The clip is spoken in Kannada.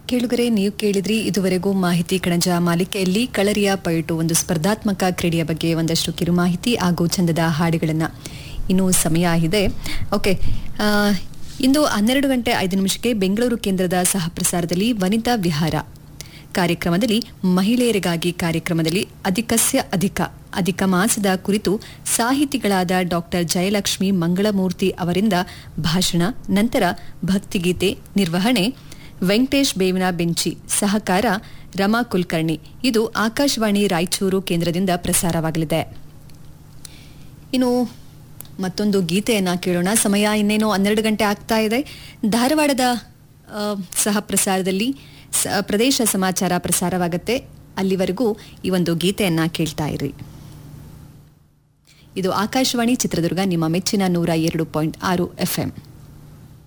ಕೇಳುಗರೆ ನೀವು ಕೇಳಿದ್ರಿ ಇದುವರೆಗೂ ಮಾಹಿತಿ ಕಣಜ ಮಾಲಿಕೆಯಲ್ಲಿ ಕಳರಿಯ ಪೈಟು ಒಂದು ಸ್ಪರ್ಧಾತ್ಮಕ ಕ್ರೀಡೆಯ ಬಗ್ಗೆ ಒಂದಷ್ಟು ಕಿರು ಮಾಹಿತಿ ಹಾಗೂ ಚಂದದ ಹಾಡುಗಳನ್ನು ಇನ್ನೂ ಸಮಯ ಇದೆ ಓಕೆ ಆ, ಇಂದು ಹನ್ನೆರಡು ಗಂಟೆ ಐದು ನಿಮಿಷಕ್ಕೆ ಬೆಂಗಳೂರು ಕೇಂದ್ರದ ಸಹ ಪ್ರಸಾರದಲ್ಲಿ ವನಿತಾ ವಿಹಾರ ಕಾರ್ಯಕ್ರಮದಲ್ಲಿ ಮಹಿಳೆಯರಿಗಾಗಿ ಕಾರ್ಯಕ್ರಮದಲ್ಲಿ ಅಧಿಕಸ್ಯ ಅಧಿಕ ಅಧಿಕ ಮಾಸದ ಕುರಿತು ಸಾಹಿತಿಗಳಾದ ಡಾಕ್ಟರ್ ಜಯಲಕ್ಷ್ಮಿ ಮಂಗಳಮೂರ್ತಿ ಅವರಿಂದ ಭಾಷಣ ನಂತರ ಭಕ್ತಿಗೀತೆ ನಿರ್ವಹಣೆ ವೆಂಕಟೇಶ್ ಬೇವಿನ ಬೆಂಚಿ ಸಹಕಾರ ರಮಾ ಕುಲಕರ್ಣಿ ಇದು ಆಕಾಶವಾಣಿ ರಾಯಚೂರು ಕೇಂದ್ರದಿಂದ ಪ್ರಸಾರವಾಗಲಿದೆ ಇನ್ನು ಮತ್ತೊಂದು ಗೀತೆಯನ್ನ ಕೇಳೋಣ ಸಮಯ ಇನ್ನೇನು ಹನ್ನೆರಡು ಗಂಟೆ ಆಗ್ತಾ ಇದೆ ಧಾರವಾಡದ ಆ, ಸಹ ಪ್ರಸಾರದಲ್ಲಿ ಸ- ಪ್ರದೇಶ ಸಮಾಚಾರ ಪ್ರಸಾರವಾಗುತ್ತೆ ಅಲ್ಲಿವರೆಗೂ ಈ ಒಂದು ಗೀತೆಯನ್ನ ಕೇಳ್ತಾ ಇರಿ ಇದು ಆಕಾಶವಾಣಿ ಚಿತ್ರದುರ್ಗ ನಿಮ್ಮ ಮೆಚ್ಚಿನ ನೂರ ಎರಡು ಪಾಯಿಂಟ್ ಆರು ಎಫ್ಎಂ